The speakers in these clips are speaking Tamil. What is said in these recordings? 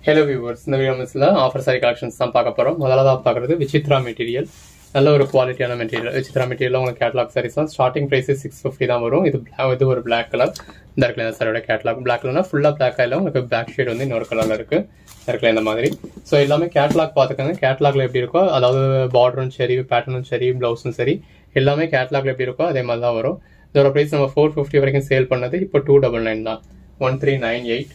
ஹலோ வியூவர்ஸ் இந்த வீடியோஸில் ஆஃபர் சாரி கலெக்ஷன்ஸ் தான் பார்க்க போகிறோம் முதலாவது பார்க்குறது விசித்ரா மெட்டீரியல் நல்ல ஒரு குவாலிட்டியான மெட்டீரியல் விசித்ரா மெட்டீரியல் உங்களுக்கு கேட்லாக் சாரீஸ் தான் ஸ்டார்டிங் ப்ரைஸ் சிக்ஸ் ஃபிஃப்டி தான் வரும் இது black- இது ஒரு பிளாக் கலர் இந்த இடத்துல இந்த சாரியோட கேட்லாக் பிளாக் கலர்னா ஃபுல்லாக பிளாக் ஆகல உங்களுக்கு பேக் ஷேட் வந்து இன்னொரு கலரில் இருக்கு இந்த இடத்துல இந்த மாதிரி ஸோ எல்லாமே கேட்லாக் பார்த்துக்கோங்க கேட்லாக்ல எப்படி இருக்கோ அதாவது பார்டரும் சரி பேட்டர்னும் சரி ப்ளவுஸும் சரி எல்லாமே கேட்லாக்ல எப்படி இருக்கோ அதே மாதிரி தான் வரும் இதோட ப்ரைஸ் நம்ம ஃபோர் ஃபிஃப்டி வரைக்கும் சேல் பண்ணது இப்போ டூ டபுள் நைன் தான் one three nine eight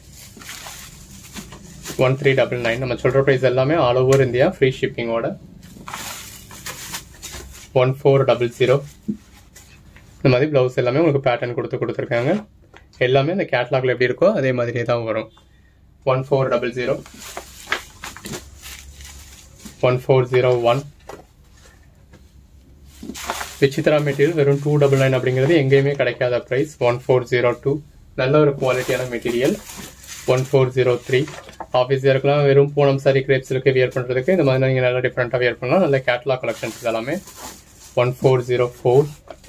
one three double nine நம்ம சொல்கிற ப்ரைஸ் எல்லாமே ஆல் ஓவர் இந்தியா ஃப்ரீ ஷிப்பிங்கோட ஒன் ஃபோர் டபுள் ஜீரோ இந்த மாதிரி ப்ளவுஸ் எல்லாமே உங்களுக்கு பேட்டர்ன் கொடுத்து கொடுத்துருக்காங்க எல்லாமே இந்த கேட்லாக்ல எப்படி இருக்கோ அதே மாதிரியே தான் வரும் one four double zero one four zero one Vichitra material வெறும் டூ டபுள் நைன் அப்படிங்கிறது எங்கேயுமே கிடைக்காத price one four zero two நல்ல ஒரு குவாலிட்டியான material one four zero three office இருக்கலாம் வெறும் பூனம் சாரி கிரேப்ஸுக்கு வியர் பண்ணுறதுக்கு இந்த மாதிரி நீங்கள் நல்லா டிஃப்ரெண்ட்டாக வியர் பண்ணலாம் நல்ல கேட்லாக் கலெக்ஷன்ஸ் இதெல்லாமே ஒன் ஃபோர் ஜீரோ ஃபோர்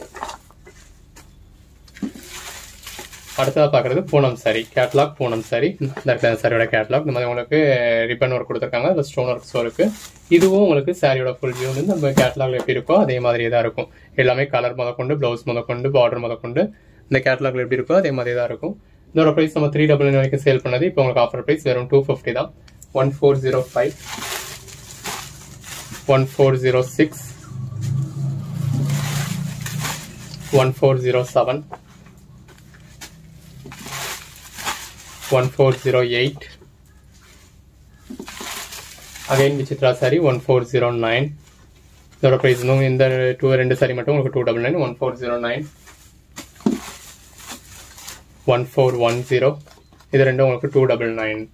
அடுத்ததாக பார்க்குறது பூனம் சாரி கேட்லாக் பூனம் சாரி இந்த சாரியோட கேட்லாக் இந்த மாதிரி உங்களுக்கு ரிப்பன் ஒர்க் கொடுத்துருக்காங்க அதில் ஸ்டோன் ஒர்க்ஸும் இருக்கு இதுவும் உங்களுக்கு சாரியோட ஃபுல் வியூ வந்து நம்ம கேட்லாக்ல எப்படி இருக்கோ அதே மாதிரியே தான் இருக்கும் எல்லாமே கலர் முதற்கொண்டு ப்ளவுஸ் முதற்கொண்டு பார்டர் முதற்கொண்டு இந்த கேட்லாக்ல எப்படி இருக்கோ அதே மாதிரி தான் இருக்கும் இதோட ப்ரைஸ் நம்ம த்ரீ டபுள் நைன் வரைக்கும் சேல் பண்ணது இப்போ உங்களுக்கு ஆஃபர் ப்ரைஸ் வெறும் டூ ஃபிஃப்டி தான் one four zero five one four zero six one four zero seven one four zero eight again Vichitra sari one four zero nine இதோட ப்ரைஸ் இன்னும் இந்த டூ ரெண்டு சாரி மட்டும் உங்களுக்கு two double nine one four zero nine one four one zero இது ரெண்டும் உங்களுக்கு two double nine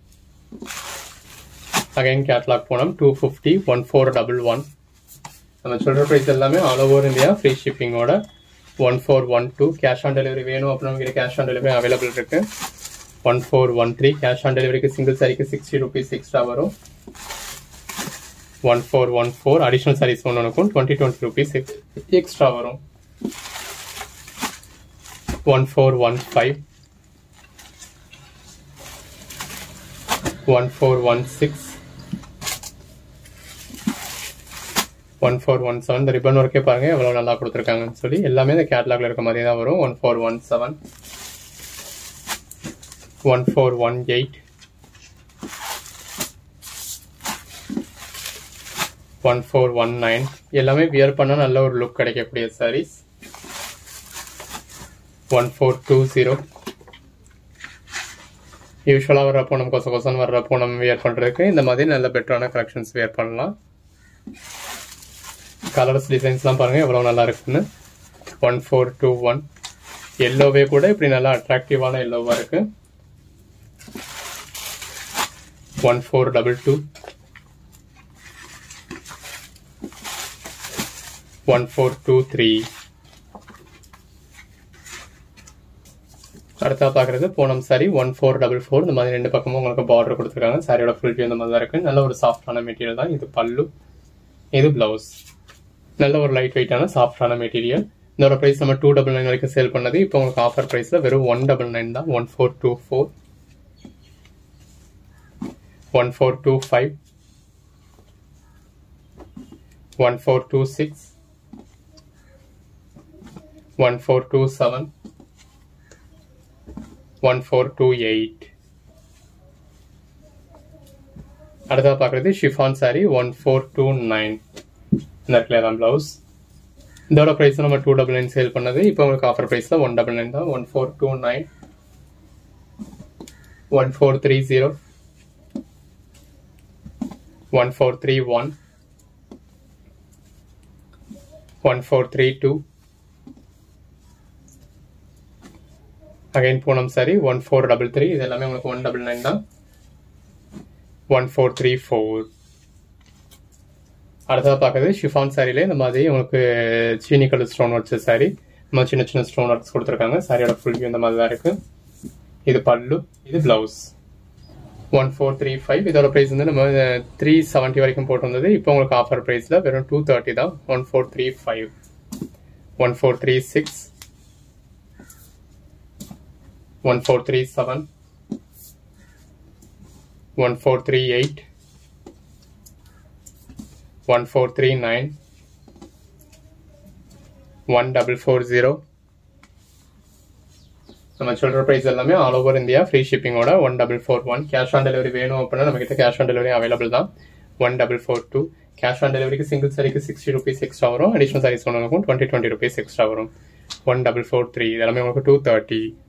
again catalogue போனோம் two fifty one four double one நம்ம சொல்கிற ப்ரைஸ் எல்லாமே ஆல் ஓவர் இந்தியா ஃப்ரீ ஷிப்பிங்கோட one four one two cash on delivery வேணும் அப்படின்னா உங்ககிட்ட கேஷ் ஆன் டெலிவரி அவைலபிள் இருக்கு one four one three cash on டெலிவரிக்கு சிங்கிள் சாரிக்கு சிக்ஸ்டி ருபீஸ் எக்ஸ்ட்ரா வரும் one four one four additional saris ஒன்று ஒன்றுக்கும் டுவெண்ட்டி டுவெண்ட்டி ருபீஸ் எக்ஸ்ட்ரா வரும் one four one five one four one six one four one seven இந்த ரிப்பன் ஒர்க்கே பாருங்க எவ்வளோ நல்லா கொடுத்துருக்காங்கன்னு சொல்லி எல்லாமே இந்த கேட்லாக்ல இருக்க மாதிரி தான் வரும் one four one seven one four one eight one four one nine எல்லாமே வியர் பண்ணால் நல்ல ஒரு லுக் கிடைக்கக்கூடிய saris one four two zero யூஸ்வலாக வர்றப்போ நம்ம கொச கொசன்னு வர்றப்போ நம்ம வியர் பண்ணுறதுக்கு இந்த மாதிரி நல்ல பெட்டரான கலெக்ஷன்ஸ் வியர் பண்ணலாம் கலர்ஸ் டிசைன்ஸ்லாம் பாருங்கள் எவ்வளோ நல்லா இருக்குன்னு ஒன் ஃபோர் டூ ஒன் எல்லோவே கூட இப்படி நல்லா அட்ராக்டிவான எல்லோவாக இருக்கு one four double two one four two three அடுத்தா பார்க்குறது Poonam sari one four double four இந்த மாதிரி ரெண்டு பக்கமும் உங்களுக்கு பார்டர் கொடுத்துருக்காங்க சாரியோட ஃபுல் வியூ இந்த மாதிரி தான் இருக்கு நல்ல ஒரு சாஃப்டான மெட்டீரியல் தான் இது பல்லு இது பிளவுஸ் நல்ல ஒரு லைட் வெயிட்டான சாஃப்டான மெட்டீரியல் இதோட ப்ரைஸ் நம்ம டூ டபுள் நைன் வரைக்கும் சேல் பண்ணது இப்போ உங்களுக்கு ஆஃபர் ப்ரைஸில் வெறும் ஒன் டபுள் நைன் தான் one four two four one four two five one four two six one four two seven one four two eight அடுத்தா பார்க்குறது chiffon sari one four two nine இந்த இடத்துல தான் ப்ளவுஸ் இதோட ப்ரைஸ் நம்ம டூ டபுள் நைன் சேல் பண்ணது இப்போ உங்களுக்கு ஆஃபர் ப்ரைஸில் ஒன் டபுள் நைன் தான் one four two nine one four three zero one four three one one four three two again Poonam sari one four double three இது எல்லாமே உங்களுக்கு ஒன் டபுள் நைன் தான் ஒன் ஃபோர் த்ரீ ஃபோர் அடுத்ததாக பார்க்குறது ஷிஃபான் சாரிலே இந்த மாதிரி உங்களுக்கு சீனி கலர் ஸ்டோன் ஒர்க்ஸ் சாரி நம்ம சின்ன சின்ன ஸ்டோன் ஒர்க்ஸ் கொடுத்துருக்காங்க சாரியோட ஃபுல் வியூ இந்த மாதிரி தான் இருக்கு இது பல்லு இது blouse one four three five இதோட ப்ரைஸ் வந்து நம்ம த்ரீ செவன்ட்டி வரைக்கும் போட்டு வந்தது இப்போ உங்களுக்கு ஆஃபர் ப்ரைஸில் வெறும் டூ தேர்ட்டி தான் one four three five one four three six one four three seven one four three eight one four three nine one double four zero நம்ம சொல்கிற ப்ரைஸ் எல்லாமே ஆல் ஓவர் இந்தியா ஃப்ரீ ஷிப்பிங்கோட one double four one cash on delivery வேணும் அப்படின்னா நம்மகிட்ட கேஷ் ஆன் டெலிவரி அவைலபிள் தான் one double four two cash on டெலிவரிக்கு சிங்கிள் சாரிக்கு சிக்ஸ்டி ருபீஸ் எக்ஸ்ட்ரா வரும் அடிஷனல் சாரீஸ் ஒன்றுக்கும் டுவெண்ட்டி டுவெண்ட்டி ருபீஸ் எக்ஸ்ட்ரா வரும் ஒன் டபுள் ஃபோர் த்ரீ இதெல்லாமே உங்களுக்கு டூ தேர்ட்டி